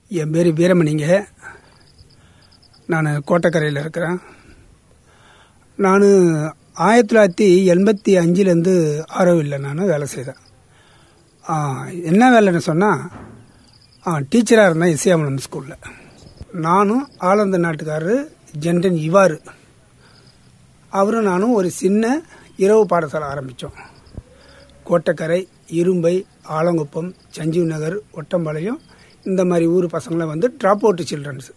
என் பேர் வீரமணிங்க நான் கோட்டக்கரையில் இருக்கிறேன் நான் ஆயிரத்தி தொள்ளாயிரத்தி எண்பத்தி அஞ்சுலேருந்து ஆரோவில் நான் வேலை செய்தேன் ஆ, என்ன வேலைன்னு சொன்னால் டீச்சராக இருந்தேன் இசையாமலம் ஸ்கூலில் நானும் ஆலந்த நாட்டுக்காரரு ஜென்டன் இவாரு அவரும் நானும் ஒரு சின்ன இரவு பாடசாலை ஆரம்பித்தோம் கோட்டக்கரை இரும்பை ஆலங்குப்பம் சஞ்சீவ் நகர் ஒட்டம்பாளையம் இந்த மாதிரி ஊர் பசங்களை வந்து ட்ராப் அவுட் சில்ட்ரன்ஸ்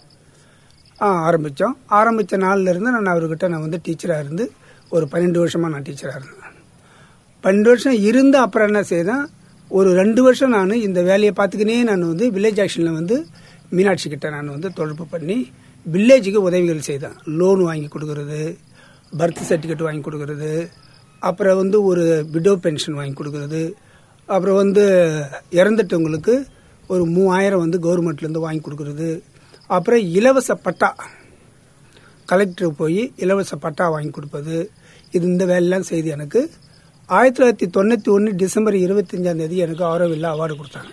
ஆரம்பித்தோம் ஆரம்பித்த நாள்லேருந்து நான் அவர்கிட்ட நான் வந்து டீச்சராக இருந்து ஒரு பன்னெண்டு வருஷமாக நான் டீச்சராக இருந்தேன் பன்னெண்டு வருஷம் இருந்து அப்புறம் என்ன செய்தேன் ஒரு ரெண்டு வருஷம் நான் இந்த வேலையை பார்த்துக்கினே நான் வந்து வில்லேஜ் ஆக்ஷனில் வந்து மீனாட்சி கிட்ட நான் வந்து தொடர்பு பண்ணி வில்லேஜுக்கு உதவிகள் செய்தேன் லோன் வாங்கி கொடுக்கறது பர்த் சர்டிஃபிகேட் வாங்கி கொடுக்கறது அப்புறம் வந்து ஒரு விடோ பென்ஷன் வாங்கி கொடுக்கறது அப்புறம் வந்து இறந்துட்டவங்களுக்கு ஒரு மூவாயிரம் வந்து கவர்மெண்ட்லேருந்து வாங்கி கொடுக்கறது அப்புறம் இலவச பட்டா கலெக்டருக்கு போய் இலவச பட்டா வாங்கி கொடுப்பது இது இந்த வேலையெல்லாம் செய்து எனக்கு ஆயிரத்தி தொள்ளாயிரத்தி தொண்ணூற்றி ஒன்று டிசம்பர் இருபத்தஞ்சாம் தேதி எனக்கு ஆரோவில் அவார்டு கொடுத்தாங்க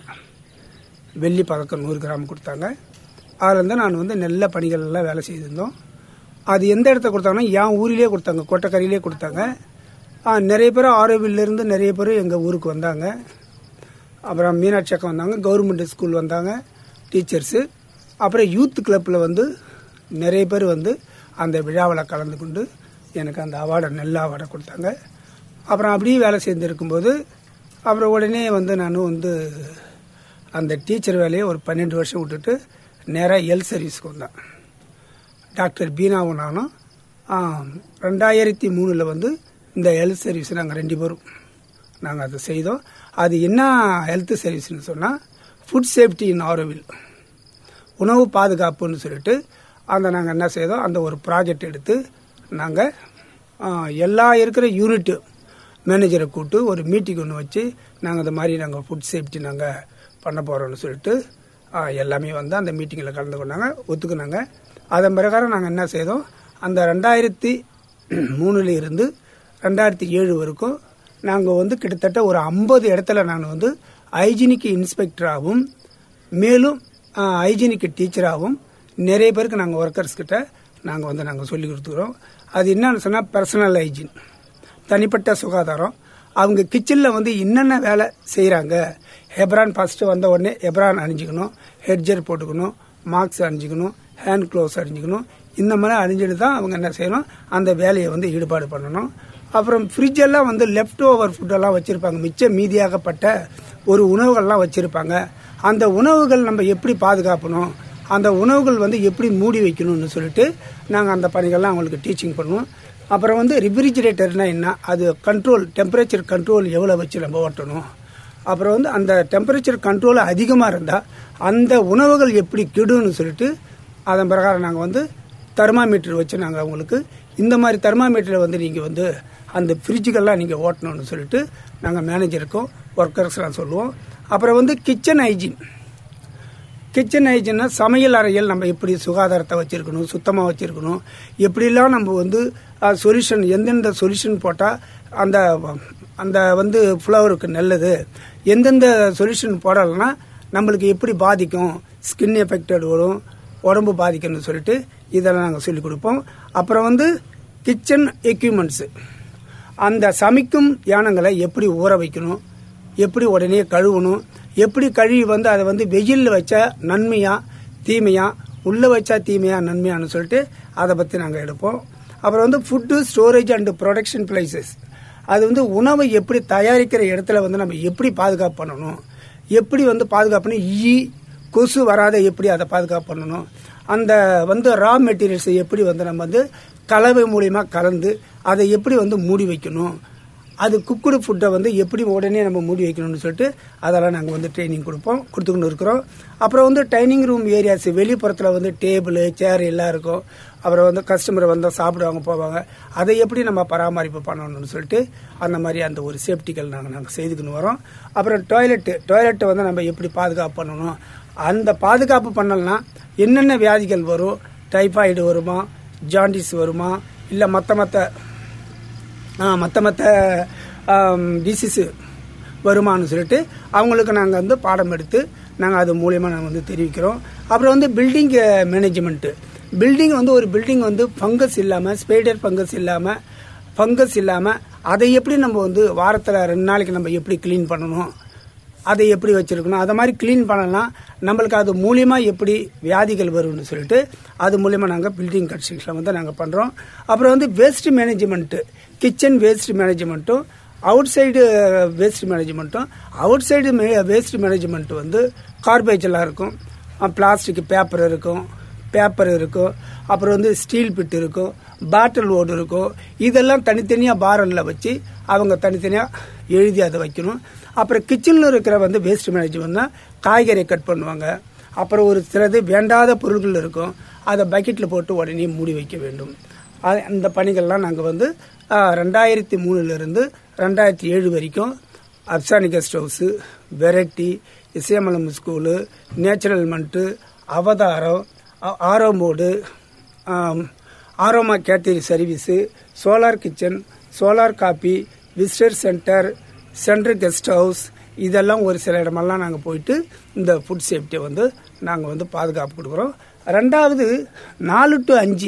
வெள்ளி பதக்கம் நூறு கிராம் கொடுத்தாங்க அதில் இருந்து நான் வந்து நல்ல பணிகள் எல்லாம் வேலை செய்திருந்தோம் அது எந்த இடத்த கொடுத்தாங்கன்னா என் ஊரிலே கொடுத்தாங்க கோட்டக்கரையிலே கொடுத்தாங்க ஆ, நிறைய பேர் ஆரோவிலிருந்து நிறைய பேர் எங்கள் ஊருக்கு வந்தாங்க அப்புறம் மீனாட்சி அக்கா வந்தாங்க கவர்மெண்ட் ஸ்கூல் வந்தாங்க டீச்சர்ஸு அப்புறம் யூத் கிளப்பில் வந்து நிறைய பேர் வந்து அந்த விழாவில் கலந்து கொண்டு எனக்கு அந்த அவார்டை நல்ல அவார்டை கொடுத்தாங்க அப்புறம் அப்படியே வேலை செய்திருக்கும்போது அப்புறம் உடனே வந்து நான் வந்து அந்த டீச்சர் வேலையை ஒரு பன்னெண்டு வருஷம் விட்டுட்டு நேராக ஹெல்த் சர்வீஸ்க்கு வந்தேன் டாக்டர் பீனாவும் நானும் ஆ, ரெண்டாயிரத்தி மூணில் வந்து இந்த ஹெல்த் சர்வீஸ் நாங்கள் ரெண்டு பேரும் நாங்கள் அதை செய்தோம் அது என்ன ஹெல்த் சர்வீஸ்னு சொன்னால் ஃபுட் சேஃப்டி இன் ஆரோவில் உணவு பாதுகாப்புன்னு சொல்லிட்டு அந்த நாங்கள் என்ன செய்தோம் அந்த ஒரு ப்ராஜெக்ட் எடுத்து நாங்கள் எல்லா இருக்கிற யூனிட்டு மேனேஜரை கூப்பிட்டு ஒரு மீட்டிங் ஒன்று வச்சு நாங்கள் இந்த மாதிரி நாங்கள் ஃபுட் சேஃப்டி நாங்கள் பண்ண போகிறோம்னு சொல்லிட்டு ஆ, எல்லாமே வந்து அந்த மீட்டிங்கில் கலந்து கொண்டாங்க ஒத்துக்குனாங்க அதன் பிரகாரம் நாங்கள் என்ன செய்தோம் அந்த ரெண்டாயிரத்தி மூணுல இருந்து ரெண்டாயிரத்தி ஏழு வரைக்கும் நாங்கள் வந்து கிட்டத்தட்ட ஒரு ஐம்பது இடத்துல நான் வந்து ஹைஜீனிக் இன்ஸ்பெக்டராகவும் மேலும் ஹைஜீனிக் டீச்சராகவும் நிறைய பேருக்கு நாங்கள் ஒர்க்கர்ஸ் கிட்ட நாங்கள் வந்து நாங்கள் சொல்லி கொடுத்துக்கிறோம் அது என்னன்னு சொன்னால் பர்சனல் ஹைஜீன் தனிப்பட்ட சுகாதாரம் அவங்க கிச்சனில் வந்து என்னென்ன வேலை செய்கிறாங்க ஹெப்ரான் ஃபஸ்ட்டு வந்த உடனே ஹெப்ரான் அணிஞ்சிக்கணும் ஹெட்ஜர் போட்டுக்கணும் மாஸ்க் அணிஞ்சிக்கணும் ஹேண்ட் க்ளோவ்ஸ் அணிஞ்சிக்கணும் இந்த மாதிரி அணிஞ்சிட்டு தான் அவங்க என்ன செய்யணும் அந்த வேலையை வந்து ஈடுபாடு பண்ணணும் அப்புறம் ஃப்ரிட்ஜ் எல்லாம் வந்து லெஃப்ட் ஓவர் ஃபுட்டெல்லாம் வச்சுருப்பாங்க மிச்ச மீதியாகப்பட்ட ஒரு உணவுகள்லாம் வச்சுருப்பாங்க அந்த உணவுகள் நம்ம எப்படி பாதுகாக்கணும் அந்த உணவுகள் வந்து எப்படி மூடி வைக்கணும்னு சொல்லிட்டு நாங்கள் அந்த பணிகள்லாம் அவங்களுக்கு டீச்சிங் பண்ணுவோம் அப்புறம் வந்து ரெஃப்ரிஜிரேட்டர்னா என்ன அது கண்ட்ரோல் டெம்பரேச்சர் கண்ட்ரோல் எவ்வளோ வச்சு நம்ம ஓட்டணும் அப்புறம் வந்து அந்த டெம்பரேச்சர் கண்ட்ரோல் அதிகமாக இருந்தால் அந்த உணவுகள் எப்படி கெடுன்னு சொல்லிட்டு அதன் பிரகாரம் நாங்கள் வந்து தெர்மாமீட்டர் வச்சு நாங்கள் அவங்களுக்கு இந்த மாதிரி தெர்மாமீட்டரை வந்து நீங்கள் வந்து அந்த ஃப்ரிட்ஜுக்கெல்லாம் நீங்கள் ஓட்டணும்னு சொல்லிட்டு நாங்கள் மேனேஜருக்கும் ஒர்க்கர்ஸ்லாம் சொல்லுவோம் அப்புறம் வந்து கிச்சன் ஹைஜீன் கிச்சன் ஹைஜின்னா சமையல் அறையில் நம்ம எப்படி சுகாதாரத்தை வச்சிருக்கணும் சுத்தமாக வச்சிருக்கணும் எப்படிலாம் நம்ம வந்து சொல்யூஷன் எந்தெந்த சொல்யூஷன் போட்டால் அந்த அந்த வந்து ஃப்ளவருக்கு நல்லது எந்தெந்த சொல்யூஷன் போடலைன்னா நம்மளுக்கு எப்படி பாதிக்கும் ஸ்கின் எஃபெக்டட் வரும் உடம்பு பாதிக்கும்னு சொல்லிட்டு இதெல்லாம் நாங்கள் சொல்லிக் கொடுப்போம் அப்புறம் வந்து கிச்சன் எக்யூப்மெண்ட்ஸு அந்த சமைக்கும் யானங்களை எப்படி ஊற வைக்கணும் எப்படி உடனே கழுவணும் எப்படி கழுவி வந்து அதை வந்து வெயிலில் வச்சா நன்மையா தீமையா உள்ள வச்சா தீமையா நன்மையான்னு சொல்லிட்டு அதை பற்றி நாங்கள் எடுப்போம் அப்புறம் வந்து food storage and production places அது வந்து உணவை எப்படி தயாரிக்கிற இடத்துல வந்து நம்ம எப்படி பாதுகாப்பு பண்ணணும் எப்படி வந்து பாதுகாப்புன்னு ஈ கொசு வராத எப்படி அதை பாதுகாப்பு பண்ணணும் அந்த வந்து ரா மெட்டீரியல்ஸை எப்படி வந்து நம்ம வந்து கலவை மூலியமா கலந்து அதை எப்படி வந்து மூடி வைக்கணும் அது குக்குடு ஃபுட்டை வந்து எப்படி உடனே நம்ம மூடி வைக்கணும்னு சொல்லிட்டு அதெல்லாம் நாங்கள் வந்து ட்ரைனிங் கொடுப்போம் கொடுத்துக்கிட்டு இருக்கிறோம் அப்புறம் வந்து டைனிங் ரூம் ஏரியாஸ் வெளிப்புறத்தில் வந்து டேபிள் சேர் எல்லாம் இருக்கும் அப்புறம் வந்து கஸ்டமர் வந்தால் சாப்பிடுவாங்க போவாங்க அதை எப்படி நம்ம பராமரிப்பு பண்ணணும்னு சொல்லிட்டு அந்த மாதிரி அந்த ஒரு சேஃப்டிகள் நாங்கள் நாங்கள் செய்துக்கின்னு வரோம் அப்புறம் டாய்லெட்டு டாய்லெட்டை வந்து நம்ம எப்படி பாதுகாப்பு பண்ணணும் அந்த பாதுகாப்பு பண்ணலன்னா என்னென்ன வியாதிகள் வரும் டைஃபாய்டு வருமா ஜாண்டிஸ் வருமா இல்லை மற்ற மற்ற மற்ற மற்ற டிசீஸு வருமானு சொல்லிட்டு அவங்களுக்கு நாங்கள் வந்து பாடம் எடுத்து நாங்கள் அது மூலியமாக நாங்கள் வந்து தெரிவிக்கிறோம் அப்புறம் வந்து பில்டிங் மேனேஜ்மெண்ட்டு பில்டிங் வந்து ஒரு பில்டிங் வந்து ஃபங்கஸ் இல்லாமல் ஸ்பைடர் ஃபங்கஸ் இல்லாமல் ஃபங்கஸ் இல்லாமல் அதை எப்படி நம்ம வந்து வாரத்தில் ரெண்டு நாளைக்கு நம்ம எப்படி க்ளீன் பண்ணணும் அதை எப்படி வச்சிருக்கணும் அதை மாதிரி க்ளீன் பண்ணலாம் நம்மளுக்கு அது மூலியமா எப்படி வியாதிகள் வரும்னு சொல்லிட்டு அது மூலியமா நாங்கள் பில்டிங் கன்ஸ்ட்ரக்ஷன் வந்து நாங்கள் பண்ணுறோம் அப்புறம் வந்து வேஸ்ட் மேனேஜ்மெண்ட்டு கிச்சன் வேஸ்ட் மேனேஜ்மெண்ட்டும் அவுட் சைடு வேஸ்ட் மேனேஜ்மெண்ட்டும் அவுட் சைடு வேஸ்ட் மேனேஜ்மெண்ட் வந்து கார்பேஜ் எல்லாம் இருக்கும் பிளாஸ்டிக் பேப்பர் இருக்கும் பேப்பர் இருக்கும் அப்புறம் வந்து ஸ்டீல் பிட் இருக்கும் பாட்டில் ஓடு இருக்கும் இதெல்லாம் தனித்தனியாக பாரலில் வச்சு அவங்க தனித்தனியாக எழுதி அதை வைக்கணும் அப்புறம் கிச்சனில் இருக்கிற வந்து வேஸ்ட் மேனேஜ்மெண்ட்னா காய்கறி கட் பண்ணுவாங்க அப்புறம் ஒரு சிலது வேண்டாத பொருட்கள் இருக்கும் அதை பக்கெட்டில் போட்டு உடனே மூடி வைக்க வேண்டும் அது அந்த பணிகள்லாம் நாங்கள் வந்து ஆ, ரெண்டாயிரத்தி மூணுலேருந்து ரெண்டாயிரத்தி ஏழு வரைக்கும் அப்சானி கெஸ்ட் ஹவுஸு வெரைட்டி இசையமலம் ஸ்கூலு நேச்சுரல் மண்ட்டு அவதாரம் ஆ- ஆரோ மோடு ஆம், aroma catering service solar kitchen solar coffee visitor centre central guest house இதெல்லாம் ஒரு சில இடமெல்லாம் நாங்கள் போயிட்டு இந்த ஃபுட் சேஃப்டியை வந்து நாங்கள் வந்து பாதுகாப்பு கொடுக்குறோம் ரெண்டாவது நாலு டு அஞ்சு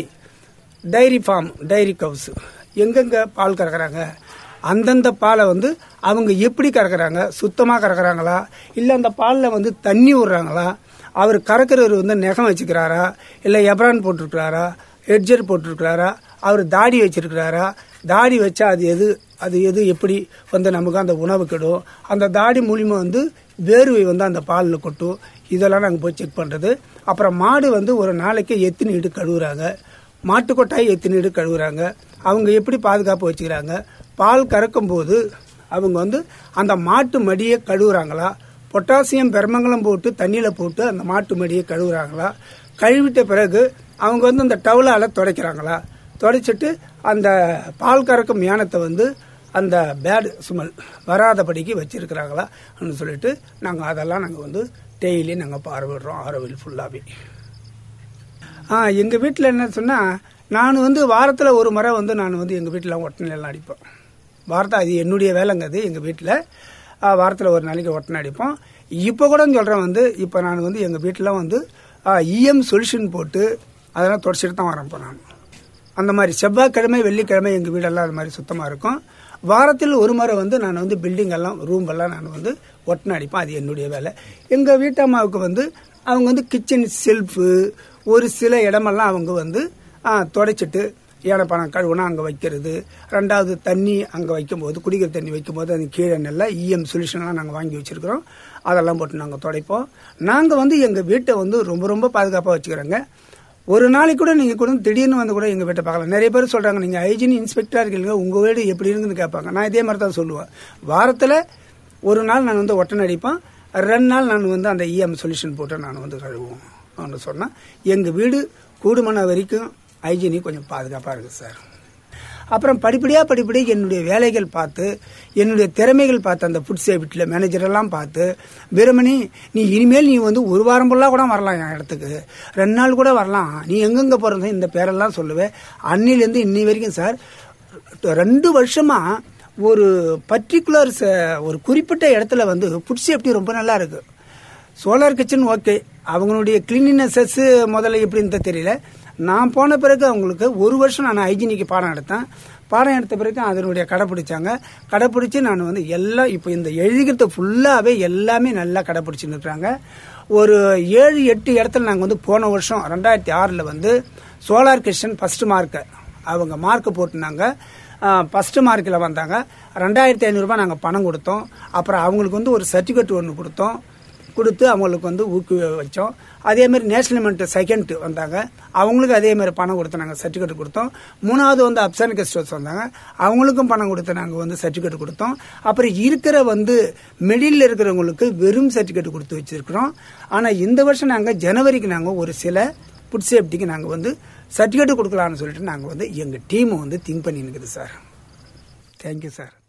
டைரி ஃபார்ம் டைரி கவுஸ் எங்கெங்க பால் கறக்குறாங்க அந்தந்த பாலை வந்து அவங்க எப்படி கறக்குறாங்க சுத்தமாக கறக்குறாங்களா இல்லை அந்த பாலில் வந்து தண்ணி விடுறாங்களா அவர் கறக்கிறவர் வந்து நெகம் வச்சுக்கிறாரா இல்லை எப்ரான் போட்டிருக்கிறாரா ஹெட்ஜர் போட்டிருக்கிறாரா அவர் தாடி வச்சிருக்கிறாரா தாடி வச்சா அது எது அது எது எப்படி வந்து நமக்கு அந்த உணவு கெடும் அந்த தாடி மூலியமா வந்து வேர்வை வந்து அந்த பாலில் கொட்டும் இதெல்லாம் நாங்கள் போய் செக் பண்ணுறது அப்புறம் மாடு வந்து ஒரு நாளைக்கு எத்தனை இடு கழுவுறாங்க மாட்டுக்கொட்டாய் எத்தனை இடு கழுவுறாங்க அவங்க எப்படி பாதுகாப்பு வச்சுக்கிறாங்க பால் கறக்கும் போது அவங்க வந்து அந்த மாட்டு மடியை கழுவுறாங்களா பொட்டாசியம் பெருமங்கலம் போட்டு தண்ணியில் போட்டு அந்த மாட்டு மடியை கழுவுறாங்களா கழுவிட்ட பிறகு அவங்க வந்து அந்த டவுலால் துடைக்கிறாங்களா துடைச்சிட்டு அந்த பால் கறக்கும் யானத்தை வந்து அந்த பேட் ஸ்மெல் வராதபடிக்கு வச்சிருக்கிறாங்களா அப்படின்னு சொல்லிட்டு நாங்கள் அதெல்லாம் நாங்கள் வந்து டெய்லி நாங்கள் பார்வையிடுறோம் ஆரோவில் ஃபுல்லாகவே ஆ எங்கள் வீட்டில் என்ன சொன்னால் நான் வந்து வாரத்தில் ஒரு முறை வந்து நான் வந்து எங்கள் வீட்டில் ஒட்டனை எல்லாம் அடிப்போம் வாரத்தை அது என்னுடைய வேலைங்க அது எங்கள் வீட்டில் வாரத்தில் ஒரு நாளைக்கு ஒட்டனை அடிப்போம் இப்போ கூட சொல்கிறேன் வந்து இப்போ நான் வந்து எங்கள் வீட்டில் வந்து இஎம் சொல்யூஷன் போட்டு அதெல்லாம் தொடச்சிட்டு தான் வரேன் இப்போ நான் அந்த மாதிரி செவ்வாய்க்கிழமை வெள்ளிக்கிழமை எங்கள் வீடெல்லாம் அது மாதிரி சுத்தமாக இருக்கும் வாரத்தில் ஒரு முறை வந்து நான் வந்து பில்டிங் எல்லாம் ரூம் எல்லாம் நான் வந்து ஒட்டனை அடிப்பேன் அது என்னுடைய வேலை எங்கள் வீட்டம்மாவுக்கு வந்து அவங்க வந்து கிச்சன் செல்ஃபு ஒரு சில இடமெல்லாம் அவங்க வந்து ஆ, துடைச்சிட்டு ஏன பணம் கழுவுனா அங்கே வைக்கிறது ரெண்டாவது தண்ணி அங்கே வைக்கும்போது குடிக்கிற தண்ணி வைக்கும்போது அது கீழே நல்லா இஎம் சொல்யூஷன்லாம் நாங்கள் வாங்கி வச்சிருக்கிறோம் அதெல்லாம் போட்டு நாங்கள் துடைப்போம் நாங்கள் வந்து எங்கள் வீட்டை வந்து ரொம்ப ரொம்ப பாதுகாப்பாக வச்சுக்கிறோங்க ஒரு நாளைக்கு கூட நீங்கள் கூட திடீர்னு வந்து கூட எங்கள் வீட்டை பார்க்கலாம் நிறைய பேர் சொல்கிறாங்க நீங்கள் ஹைஜீன் இன்ஸ்பெக்டராக இருக்கீங்க உங்கள் வீடு எப்படி இருக்குன்னு கேட்பாங்க நான் இதே மாதிரி தான் சொல்லுவேன் வாரத்தில் ஒரு நாள் நான் வந்து ஒட்டனை அடிப்பேன் ரெண்டு நாள் நான் வந்து அந்த இஎம் சொல்யூஷன் போட்டு நான் வந்து கழுவுவோம் அப்படின்னு சொன்னால் எங்கள் வீடு கூடுமான வரைக்கும் ஹைஜீனி கொஞ்சம் பாதுகாப்பாக இருக்குது சார் அப்புறம் படிப்படியாக படிப்படியாக என்னுடைய வேலைகள் பார்த்து என்னுடைய திறமைகள் பார்த்து அந்த ஃபுட் சேஃப்டியில் மேனேஜரெல்லாம் பார்த்து வீரமணி நீ இனிமேல் நீ வந்து ஒரு வாரம் ஃபுல்லாக கூட வரலாம் என் இடத்துக்கு ரெண்டு நாள் கூட வரலாம் நீ எங்கெங்கே போகிறது இந்த பேரெல்லாம் சொல்லுவேன் அன்னிலேருந்து இன்னி வரைக்கும் சார் ரெண்டு வருஷமா ஒரு பர்டிகுலர் ஒரு குறிப்பிட்ட இடத்துல வந்து ஃபுட் சேஃப்டி ரொம்ப நல்லா இருக்கு சோலார் கிச்சன் ஓகே அவங்களுடைய கிளீனினஸஸ் முதல்ல எப்படின்னு தெரியல நான் போன பிறகு அவங்களுக்கு ஒரு வருஷம் நான் ஹைஜீனிக்கு பாடம் எடுத்தேன் பாடம் எடுத்த பிறகு அதனுடைய கடைப்பிடிச்சாங்க கடைப்பிடிச்சு நான் வந்து எல்லாம் இப்போ இந்த எழுதிக்கிறது ஃபுல்லாகவே எல்லாமே நல்லா கடைப்பிடிச்சுன்னு இருக்கிறாங்க ஒரு ஏழு எட்டு இடத்துல நாங்கள் வந்து போன வருஷம் ரெண்டாயிரத்தி ஆறில் வந்து சோலார் கிச்சன் ஃபர்ஸ்ட் மார்க்கை அவங்க மார்க் போட்டுனாங்க ஃபர்ஸ்ட் மார்க்கில் வந்தாங்க ரெண்டாயிரத்தி ஐநூறுரூபா நாங்கள் பணம் கொடுத்தோம் அப்புறம் அவங்களுக்கு வந்து ஒரு சர்டிஃபிகேட் ஒன்று கொடுத்தோம் கொடுத்து அவங்களுக்கு வந்து ஊக்குவி வச்சோம் அதே மாதிரி நேஷனல் செகண்ட் வந்தாங்க அவங்களுக்கு அதே மாதிரி பணம் கொடுத்து நாங்கள் சர்டிஃபிகேட் கொடுத்தோம் மூணாவது வந்து அப்சான் கெஸ்ட் ஹவுஸ் வந்தாங்க அவங்களுக்கும் பணம் கொடுத்து நாங்கள் வந்து சர்டிஃபிகேட் கொடுத்தோம் அப்புறம் இருக்கிற வந்து மிடில் இருக்கிறவங்களுக்கு வெறும் சர்டிஃபிகேட் கொடுத்து வச்சிருக்கிறோம் ஆனால் இந்த வருஷம் நாங்கள் ஜனவரிக்கு நாங்கள் ஒரு சில ஃபுட் சேஃப்டிக்கு நாங்கள் வந்து சர்டிஃபிகேட் கொடுக்கலாம்னு சொல்லிட்டு நாங்கள் வந்து எங்கள் டீம் வந்து திங்க் பண்ணியிருக்குது சார் தேங்க்யூ சார்